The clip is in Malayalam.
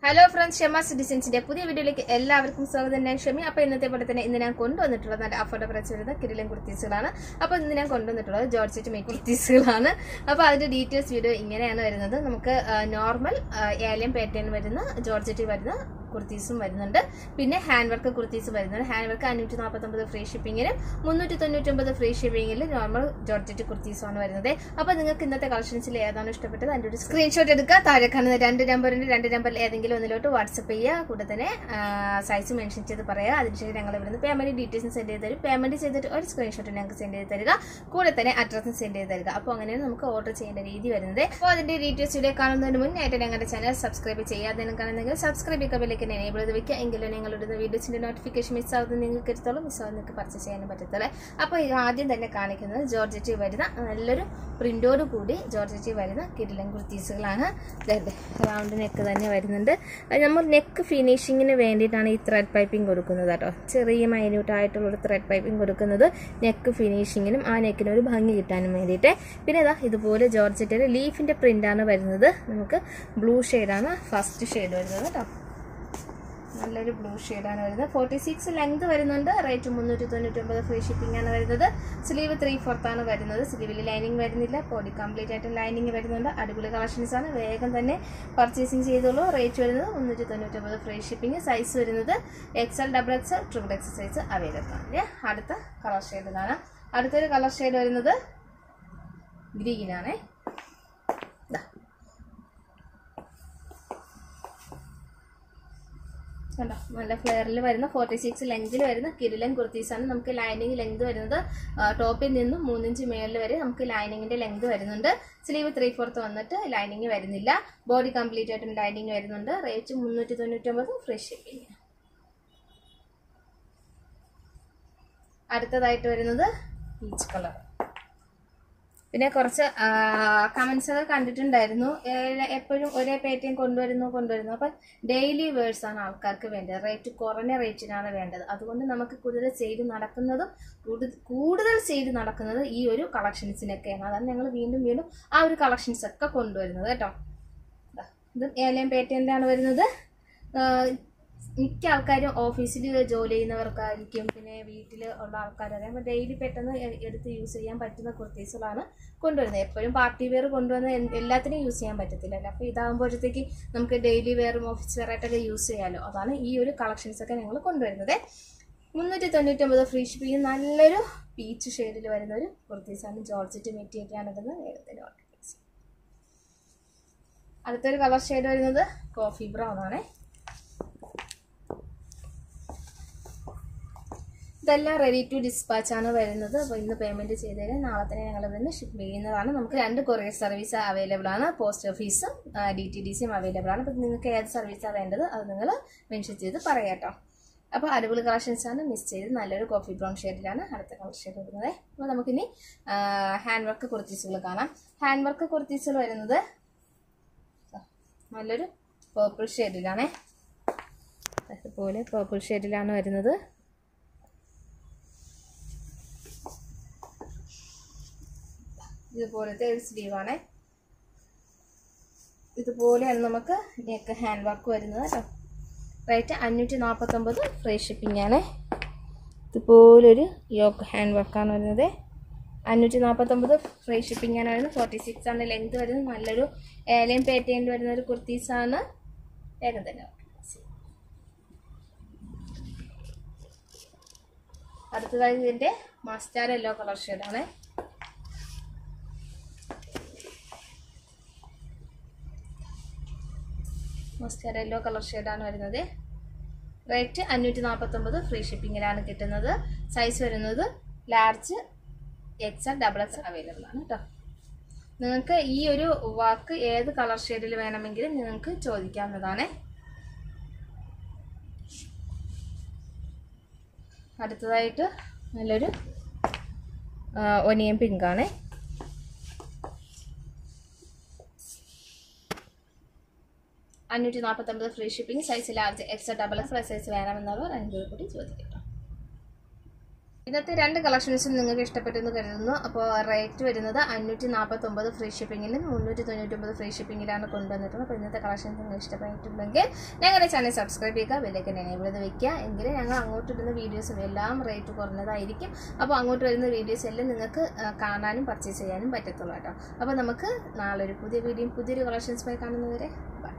ഹലോ ഫ്രണ്ട്സ് ഷെമ സിറ്റിസൻസിന്റെ പുതിയ വീഡിയോയിലേക്ക് എല്ലാവർക്കും സ്വാഗതം ഞാൻ ഷെമി അപ്പൊ ഇന്നത്തെ പോലെ തന്നെ ഇന്ന് ഞാൻ കൊണ്ടുവന്നിട്ടുള്ളത് നല്ല അഫോർഡബിൾ പ്രൈസ് വരുന്ന കിരിലൻ കുർത്തീസുകളാണ് അപ്പൊ ഇന്ന് ഞാൻ കൊണ്ടുവന്നിട്ടുള്ളത് ജോർജറ്റ് മേക്ക് കുർത്തീസുകളാണ് അപ്പൊ അതിന്റെ ഡീറ്റെയിൽസ് വീഡിയോ ഇങ്ങനെയാണ് വരുന്നത് നമുക്ക് നോർമൽ ഏലിയം പാറ്റേൺ വരുന്ന ജോർജറ്റ് വരുന്ന കുർത്തീസും വരുന്നുണ്ട് പിന്നെ ഹാൻഡ് വർക്ക് കുർത്തീസും വരുന്നുണ്ട് ഹാൻഡ് വർക്ക് അഞ്ഞൂറ്റി നാൽപ്പത്തൊമ്പത് ഫ്രീ ഷിപ്പിങ്ങിനും മുന്നൂറ്റി തൊണ്ണൂറ്റൊമ്പത് ഫ്രീ ഷിപ്പിങ്ങിൽ നോർമൽ ജോർജറ്റ് കുർത്തീസുമാണ് വരുന്നത് അപ്പൊ നിങ്ങൾക്ക് ഇന്നത്തെ കളക്ഷൻസിൽ ഏതാണ് ഇഷ്ടപ്പെട്ടത് അതിന്റെ ഒരു സ്ക്രീൻഷോട്ട് എടുക്കുക താഴെ കാണുന്ന രണ്ട് നമ്പറിന്റെ രണ്ട് നമ്പറിൽ ഏതെങ്കിലും ഒന്നിലോട്ട് വാട്സപ്പ് ചെയ്യുക കൂടെ തന്നെ സൈസ് മെൻഷൻ ചെയ്ത് പറയുക അതിനുശേഷം ഞങ്ങൾ ഇവിടുന്ന് പേയ്മെന്റ് ഡീറ്റെയിൽസ് സെൻഡ് ചെയ്ത് തരും പേയ്മെന്റ് ചെയ്തിട്ട് ഒരു സ്ക്രീൻഷോട്ട് ഞങ്ങൾക്ക് സെൻഡ് ചെയ്ത് തരിക കൂടെ തന്നെ അഡ്രസ്സും സെൻഡ് ചെയ്ത് തരിക അപ്പോൾ അങ്ങനെയാണ് നമുക്ക് ഓർഡർ ചെയ്യേണ്ട രീതി വരുന്നത് അപ്പോൾ അതിന്റെ ഡീറ്റെയിൽസ് വീഡിയോ കാണുന്നതിന് മുന്നായിട്ട് ഞങ്ങളുടെ ചാനൽ സബ്സ്ക്രൈബ് ചെയ്യാതെ കാണുന്നെങ്കിൽ സബ്സ്ക്രൈബ് ചെയ്യുക എനേബിൾ ചെയ്ത് വെക്കുക എങ്കിലും നിങ്ങളുടെ വീഡിയോസിന്റെ നോട്ടിഫിക്കേഷൻ മിസ് ആവുന്നത് നിങ്ങൾക്ക് എടുത്തോളം മിസ് ആവുന്നത് നിങ്ങൾക്ക് പർച്ചേസ് ചെയ്യാനും പറ്റത്തുള്ളൂ അപ്പോൾ ഇത് ആദ്യം തന്നെ കാണിക്കുന്നത് ജോർജറ്റ് വരുന്ന നല്ലൊരു പ്രിന്റോട് കൂടി ജോർജറ്റ് വരുന്ന കിടിലൻ കുർത്തീസുകളാണ് റൗണ്ട് നെക്ക് തന്നെ വരുന്നുണ്ട് അത് നമ്മൾ നെക്ക് ഫിനിഷിങ്ങിന് വേണ്ടിയിട്ടാണ് ഈ ത്രെഡ് പൈപ്പിംഗ് കൊടുക്കുന്നത് കേട്ടോ ചെറിയ മൈന്യൂട്ട് ആയിട്ടുള്ള ത്രെഡ് പൈപ്പിംഗ് കൊടുക്കുന്നത് നെക്ക് ഫിനിഷിങ്ങിനും ആ നെക്കിന് ഒരു ഭംഗി കിട്ടാനും വേണ്ടിയിട്ട് പിന്നെ ഇതാ ഇതുപോലെ ജോർജറ്റിൽ ലീഫിൻ്റെ പ്രിൻ്റാണ് വരുന്നത് നമുക്ക് ബ്ലൂ ഷെയ്ഡാണ് ഫസ്റ്റ് ഷെയ്ഡ് വരുന്നത് കേട്ടോ നല്ലൊരു ബ്ലൂ ഷെയ്ഡാണ് വരുന്നത് ഫോർട്ടി സിക്സ് ലെങ്ത് വരുന്നുണ്ട് റേറ്റ് മുന്നൂറ്റി തൊണ്ണൂറ്റി ഒമ്പത് ഫ്രീ ഷിപ്പിംഗ് ആണ് വരുന്നത് സ്ലീവ് ത്രീ ഫോർത്ത് ആണ് വരുന്നത് സ്ലീവിൽ ലൈനിങ് വരുന്നില്ല ബോഡി കംപ്ലീറ്റ് ആയിട്ട് ലൈനിങ് വരുന്നുണ്ട് അടിപൊളി കളക്ഷൻസ് ആണ് വേഗം തന്നെ പർച്ചേസിങ് ചെയ്തോളൂ റേറ്റ് വരുന്നത് മുന്നൂറ്റി തൊണ്ണൂറ്റി ഒമ്പത് ഫ്രീ ഷിപ്പിംഗ് സൈസ് വരുന്നത് XL double XL triple X size available ആണ് അടുത്ത കളർ ഷെയ്ഡ് കാണാം അടുത്തൊരു കളർ ഷെയ്ഡ് വരുന്നത് ഗ്രീൻ ആണേ കണ്ടോ നല്ല ഫ്ലെയറിൽ വരുന്ന ഫോർട്ടി സിക്സ് ലെങ്തിൽ വരുന്ന കിരിലൻ കുർത്തീസാണ് നമുക്ക് ലൈനിങ് ലെങ്ത് വരുന്നത് ടോപ്പിൽ നിന്നും മൂന്നിഞ്ച് മേളിൽ വരെ നമുക്ക് ലൈനിങ്ങിന്റെ ലെങ്ത് വരുന്നുണ്ട് സ്ലീവ് ത്രീ ഫോർത്ത് വന്നിട്ട് ലൈനിങ് വരുന്നില്ല ബോഡി കംപ്ലീറ്റ് ആയിട്ടും ലൈനിങ് വരുന്നുണ്ട് റേറ്റ് മുന്നൂറ്റി തൊണ്ണൂറ്റൊമ്പത് ഫ്രീ ഷിപ്പിംഗ് അടുത്തതായിട്ട് വരുന്നത് പീച്ച് കളർ പിന്നെ കുറച്ച് കമൻസ് ഒക്കെ കണ്ടിട്ടുണ്ടായിരുന്നു എപ്പോഴും ഒരേ പേറ്റേൺ കൊണ്ടുവരുന്നു കൊണ്ടുവരുന്നു അപ്പം ഡെയിലി വേഴ്സ് ആണ് ആൾക്കാർക്ക് വേണ്ടത് റേറ്റ് കുറഞ്ഞ റേറ്റിനാണ് വേണ്ടത് അതുകൊണ്ട് നമുക്ക് കൂടുതൽ സെയിൽ നടക്കുന്നതും കൂടുതൽ സെയിൽ നടക്കുന്നത് ഈ ഒരു കളക്ഷൻസിനൊക്കെയാണ് അതാണ് ഞങ്ങൾ വീണ്ടും വീണ്ടും ആ ഒരു കളക്ഷൻസ് ഒക്കെ കൊണ്ടുവരുന്നത് കേട്ടോ ഇത് ഏലയം പേറ്റേണിലാണ് വരുന്നത് മിക്ക ആൾക്കാരും ഓഫീസിൽ ജോലി ചെയ്യുന്നവർക്കായിരിക്കും പിന്നെ വീട്ടിൽ ഉള്ള ആൾക്കാരൊക്കെ അപ്പോൾ ഡെയിലി പെട്ടെന്ന് എടുത്ത് യൂസ് ചെയ്യാൻ പറ്റുന്ന കുർത്തീസുകളാണ് കൊണ്ടുവരുന്നത് എപ്പോഴും പാർട്ടി വെയർ കൊണ്ടുവന്ന് എല്ലാത്തിനും യൂസ് ചെയ്യാൻ പറ്റത്തില്ലല്ലോ അപ്പോൾ ഇതാകുമ്പോഴത്തേക്ക് നമുക്ക് ഡെയിലി വെയറും ഓഫീസ് വെയറായിട്ടൊക്കെ യൂസ് ചെയ്യാമല്ലോ അതാണ് ഈ ഒരു കളക്ഷൻസ് ഒക്കെ ഞങ്ങൾ കൊണ്ടുവരുന്നത് മുന്നൂറ്റി തൊണ്ണൂറ്റൊമ്പത് ഫ്രീ ഷിപ്പിംഗ് നല്ലൊരു പീച്ച് ഷെയ്ഡിൽ വരുന്ന ഒരു കുർത്തീസാണ് ജോർജറ്റ് മെറ്റീരിയലാണ് ഇടുന്നത് വേഗത്തിന് ഓർഡർ അടുത്തൊരു കളർ ഷെയ്ഡ് വരുന്നത് കോഫി ബ്രൗൺ ആണേ ഇതെല്ലാം റെഡി ടു ഡിസ്പാച്ച് ആണ് വരുന്നത് അപ്പോൾ ഇന്ന് പേയ്മെന്റ് ചെയ്തതിന് നാളെ തന്നെ ഞങ്ങൾ ഇവിടുന്ന് ഷിപ്പ് ചെയ്യുന്നതാണ് നമുക്ക് രണ്ട് കൊറിയർ സർവീസ് അവൈലബിൾ ആണ് പോസ്റ്റ് ഓഫീസും ഡി ടി ഡി സിയും അവൈലബിൾ ആണ് അപ്പോൾ നിങ്ങൾക്ക് ഏത് സർവീസാണ് വേണ്ടത് അത് നിങ്ങൾ മെൻഷൻ ചെയ്ത് പറയാട്ടോ അപ്പോൾ അടിപൊളി കളക്ഷൻസ് ആണ് മിസ് ചെയ്ത് നല്ലൊരു കോഫി ബ്രൗൺ ഷെയ്ഡിലാണ് അടുത്ത കളർ ഷെയ്ഡ് വരുന്നത് അപ്പോൾ നമുക്കിനി ഹാൻഡ് വർക്ക് കുർത്തീസുകൾ കാണാം ഹാൻഡ് വർക്ക് കുർത്തീസുകൾ വരുന്നത് നല്ലൊരു പേർപ്പിൾ ഷെയ്ഡിലാണേ അതുപോലെ പേർപ്പിൾ ഷെയ്ഡിലാണ് വരുന്നത് ഇതുപോലത്തെ ഒരു സ്ലീവാണ് ഇതുപോലെയാണ് നമുക്ക് നെക്ക് ഹാൻഡ് വർക്ക് വരുന്നത് കേട്ടോ റേറ്റ് അഞ്ഞൂറ്റി നാൽപ്പത്തൊമ്പത് ഫ്രീ ഷിപ്പിംഗ് ആണ് ഇതുപോലൊരു യോക്ക് ഹാൻഡ് വർക്കാണ് വരുന്നത് അഞ്ഞൂറ്റി നാൽപ്പത്തൊമ്പത് ഫ്രീ ഷിപ്പിംഗ് ആണ് വരുന്നത് ഫോർട്ടി സിക്സ് ആണ് ലെങ്ത് വരുന്നത് നല്ലൊരു ഏലയും പേറ്റേണിൽ വരുന്ന ഒരു കുർത്തീസാണ് വേഗം തന്നെ അടുത്തതായി ഇതിൻ്റെ മസ്റ്റാർ യെല്ലോ കളർ ഷെയ്ഡാണ് മസ്റ്റാർ യെല്ലോ കളർ ഷെയ്ഡാണ് വരുന്നത് റേറ്റ് അഞ്ഞൂറ്റി നാൽപ്പത്തൊമ്പത് ഫ്രീ ഷിപ്പിങ്ങിലാണ് കിട്ടുന്നത് സൈസ് വരുന്നത് large XL double XL available ആണ് കേട്ടോ നിങ്ങൾക്ക് ഈ ഒരു വർക്ക് ഏത് കളർ ഷെയ്ഡിൽ വേണമെങ്കിലും നിങ്ങൾക്ക് ചോദിക്കാവുന്നതാണ് അടുത്തതായിട്ട് നല്ലൊരു ഒനിയൻ പിങ്കാണ് അഞ്ഞൂറ്റി നാൽപ്പത്തൊമ്പത് free shipping size large X double X size വേണമെന്നുള്ളവർ അഞ്ഞൂറ് കൂടി ചോദിക്കട്ടോ ഇന്നത്തെ രണ്ട് കളക്ഷൻസും നിങ്ങൾക്ക് ഇഷ്ടപ്പെട്ടെന്ന് കരുതുന്നു അപ്പോൾ റേറ്റ് വരുന്നത് അഞ്ഞൂറ്റി നാൽപ്പത്തൊമ്പത് ഫ്രീ ഷിപ്പിങ്ങിനും മുന്നൂറ്റി തൊണ്ണൂറ്റൊമ്പത് ഫ്രീ ഷിപ്പിങ്ങിലാണ് കൊണ്ടുവന്നിട്ടുള്ളത് അപ്പോൾ ഇന്നത്തെ കളക്ഷൻസ് നിങ്ങൾ ഇഷ്ടപ്പെട്ടിട്ടുണ്ടെങ്കിൽ ഞങ്ങളുടെ ചാനൽ സബ്സ്ക്രൈബ് ചെയ്യുക ബെല്ലൈക്കൻ എനേബിൾ ചെയ്ത് വെക്കുക എങ്കിൽ ഞങ്ങൾ അങ്ങോട്ട് ഇടുന്ന വീഡിയോസും എല്ലാം റേറ്റ് കുറഞ്ഞതായിരിക്കും അപ്പോൾ അങ്ങോട്ട് വരുന്ന വീഡിയോസ് എല്ലാം നിങ്ങൾക്ക് ആ, കാണാനും പർച്ചേസ് ചെയ്യാനും പറ്റത്തുള്ളൂ കേട്ടോ അപ്പോൾ നമുക്ക് നാളെ ഒരു പുതിയ വീഡിയോയും പുതിയൊരു കളക്ഷൻസുമായി കാണുന്നവരെ ബൈ